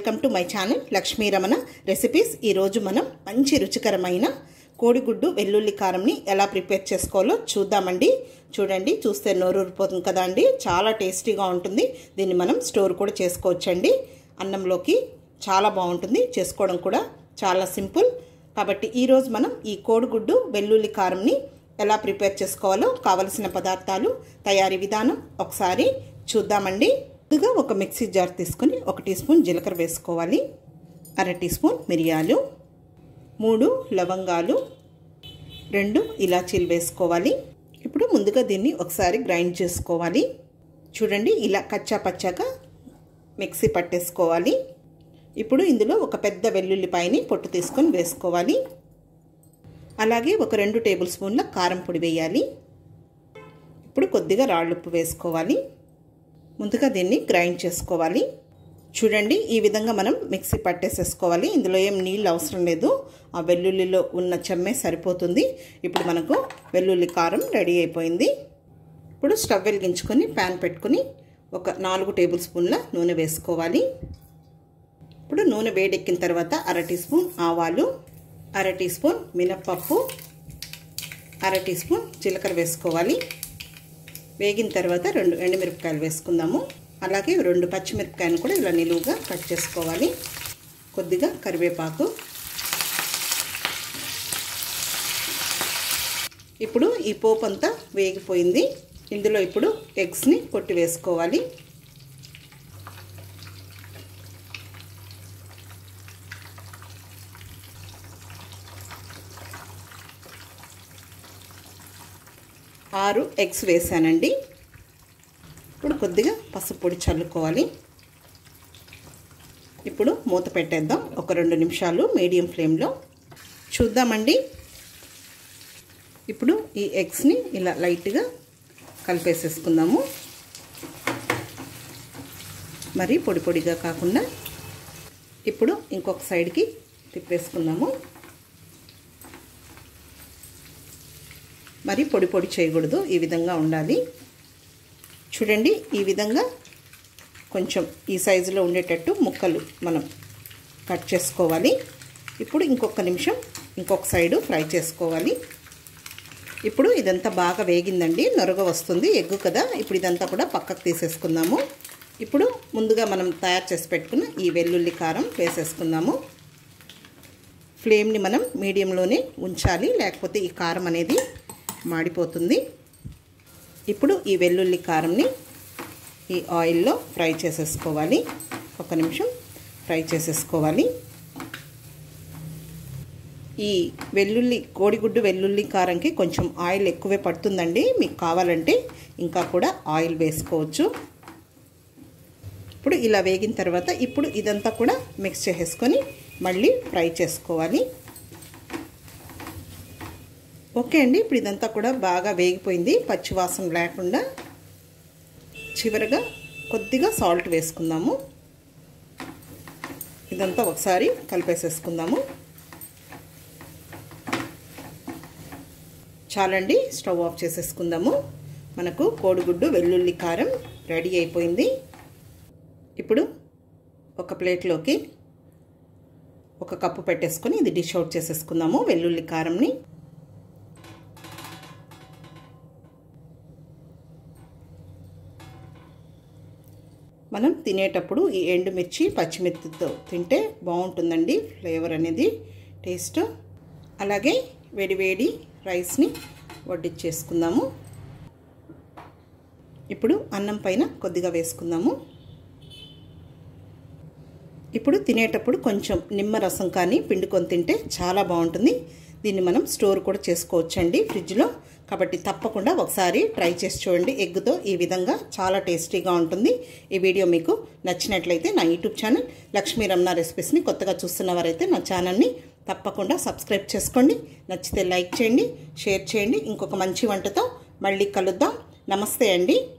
welcome to my channel Lakshmi Ramana recipes ఈరోజు మనం మంచి రుచికరమైన కోడిగుడ్డు వెల్లుల్లి కారంని ఎలా ప్రిపేర్ చేసుకోవాలో చూద్దామండి చూడండి చూస్తే నోరూరిపోతుంది కదా అండి చాలా టేస్టీగా ఉంటుంది దీన్ని మనం స్టోర్ కూడా చేసుకోవచ్చండి అన్నంలోకి చాలా బాగుంటుంది చేసుకోవడం కూడా చాలా సింపుల్ కాబట్టి ఈరోజు మనం ఈ కోడిగుడ్డు వెల్లుల్లి కారంని ఎలా ప్రిపేర్ చేసుకోవాలో కావలసిన పదార్థాలు తయారీ విధానం ఒకసారి చూద్దామండి ముందుగా ఒక మిక్సీ జార్ తీసుకొని ఒక టీ స్పూన్ జీలకర్ర వేసుకోవాలి అర టీ స్పూన్ మిరియాలు మూడు లవంగాలు రెండు ఇలాచీలు వేసుకోవాలి ఇప్పుడు ముందుగా దీన్ని ఒకసారి గ్రైండ్ చేసుకోవాలి చూడండి ఇలా కచ్చా పచ్చాగా మిక్సీ పట్టేసుకోవాలి ఇప్పుడు ఇందులో ఒక పెద్ద వెల్లుల్లిపాయని పొట్టు తీసుకొని వేసుకోవాలి అలాగే ఒక రెండు టేబుల్ స్పూన్ల కారం పొడి వేయాలి ఇప్పుడు కొద్దిగా రాళ్ళుప్పు వేసుకోవాలి ముందుగా దీన్ని గ్రైండ్ చేసుకోవాలి చూడండి ఈ విధంగా మనం మిక్సీ పట్టేసేసుకోవాలి ఇందులో ఏం నీళ్ళు అవసరం లేదు ఆ వెల్లుల్లిలో ఉన్న చెమ్మే సరిపోతుంది ఇప్పుడు మనకు వెల్లుల్లి కారం రెడీ అయిపోయింది ఇప్పుడు స్టవ్ వెలిగించుకొని ప్యాన్ పెట్టుకుని ఒక నాలుగు టేబుల్ స్పూన్ల నూనె వేసుకోవాలి ఇప్పుడు నూనె వేడెక్కిన తర్వాత అర టీ స్పూన్ ఆవాలు అర టీ స్పూన్ మినప్పప్పు అర టీ స్పూన్ జీలకర్ర వేసుకోవాలి వేగిన తర్వాత రెండు ఎండుమిరపకాయలు వేసుకుందాము అలాగే రెండు పచ్చిమిరపకాయలు కూడా ఇలా నిలువుగా కట్ చేసుకోవాలి కొద్దిగా కరివేపాకు ఇప్పుడు ఈ పోపు అంతా వేగిపోయింది ఇందులో ఇప్పుడు ఎగ్స్ని కొట్టి వేసుకోవాలి ఆరు ఎగ్స్ వేసానండి ఇప్పుడు కొద్దిగా పసుపు పొడి చల్లుకోవాలి ఇప్పుడు మూత పెట్టేద్దాం ఒక రెండు నిమిషాలు మీడియం ఫ్లేమ్లో చూద్దామండి ఇప్పుడు ఈ ఎగ్స్ని ఇలా లైట్గా కలిపేసేసుకుందాము మరి పొడి పొడిగా కాకుండా ఇప్పుడు ఇంకొక సైడ్కి తిప్పేసుకుందాము మరి పొడి పొడి చేయకూడదు ఈ విధంగా ఉండాలి చూడండి ఈ విధంగా కొంచెం ఈ సైజులో ఉండేటట్టు ముక్కలు మనం కట్ చేసుకోవాలి ఇప్పుడు ఇంకొక నిమిషం ఇంకొక సైడు ఫ్రై చేసుకోవాలి ఇప్పుడు ఇదంతా బాగా వేగిందండి నొరగ వస్తుంది ఎగ్గు కదా ఇప్పుడు ఇదంతా కూడా పక్కకు తీసేసుకుందాము ఇప్పుడు ముందుగా మనం తయారు చేసి పెట్టుకున్న ఈ వెల్లుల్లి కారం వేసేసుకుందాము ఫ్లేమ్ని మనం మీడియంలోనే ఉంచాలి లేకపోతే ఈ కారం అనేది మాడిపోతుంది ఇప్పుడు ఈ వెల్లుల్లి కారంని ఈ ఆయిల్లో ఫ్రై చేసేసుకోవాలి ఒక నిమిషం ఫ్రై చేసేసుకోవాలి ఈ వెల్లుల్లి కోడిగుడ్డు వెల్లుల్లి కారంకి కొంచెం ఆయిల్ ఎక్కువే పడుతుందండి మీకు కావాలంటే ఇంకా కూడా ఆయిల్ వేసుకోవచ్చు ఇప్పుడు ఇలా వేగిన తర్వాత ఇప్పుడు ఇదంతా కూడా మిక్స్ చేసేసుకొని మళ్ళీ ఫ్రై చేసుకోవాలి ఓకే అండి ఇప్పుడు ఇదంతా కూడా బాగా వేగిపోయింది పచ్చివాసన లేకుండా చివరిగా కొద్దిగా సాల్ట్ వేసుకుందాము ఇదంతా ఒకసారి కలిపేసేసుకుందాము చాలండి స్టవ్ ఆఫ్ చేసేసుకుందాము మనకు కోడిగుడ్డు వెల్లుల్లి కారం రెడీ అయిపోయింది ఇప్పుడు ఒక ప్లేట్లోకి ఒక కప్పు పెట్టేసుకొని ఇది డిష్ అవుట్ చేసేసుకుందాము వెల్లుల్లి కారంని మనం తినేటప్పుడు ఈ ఎండుమిర్చి పచ్చిమిర్చితో తింటే బాగుంటుందండి ఫ్లేవర్ అనేది టేస్ట్ అలాగే వేడివేడి రైస్ని వడ్డిచ్చేసుకుందాము ఇప్పుడు అన్నం పైన కొద్దిగా వేసుకుందాము ఇప్పుడు తినేటప్పుడు కొంచెం నిమ్మరసం కానీ పిండుకొని తింటే చాలా బాగుంటుంది దీన్ని మనం స్టోర్ కూడా చేసుకోవచ్చండి ఫ్రిడ్జ్లో కాబట్టి తప్పకుండా ఒకసారి ట్రై చేసి చూడండి ఎగ్గుతో ఈ విధంగా చాలా టేస్టీగా ఉంటుంది ఈ వీడియో మీకు నచ్చినట్లయితే నా యూట్యూబ్ ఛానల్ లక్ష్మీ రమణ రెసిపీస్ని కొత్తగా చూస్తున్నవారైతే నా ఛానల్ని తప్పకుండా సబ్స్క్రైబ్ చేసుకోండి నచ్చితే లైక్ చేయండి షేర్ చేయండి ఇంకొక మంచి వంటతో మళ్ళీ కలుద్దాం నమస్తే అండి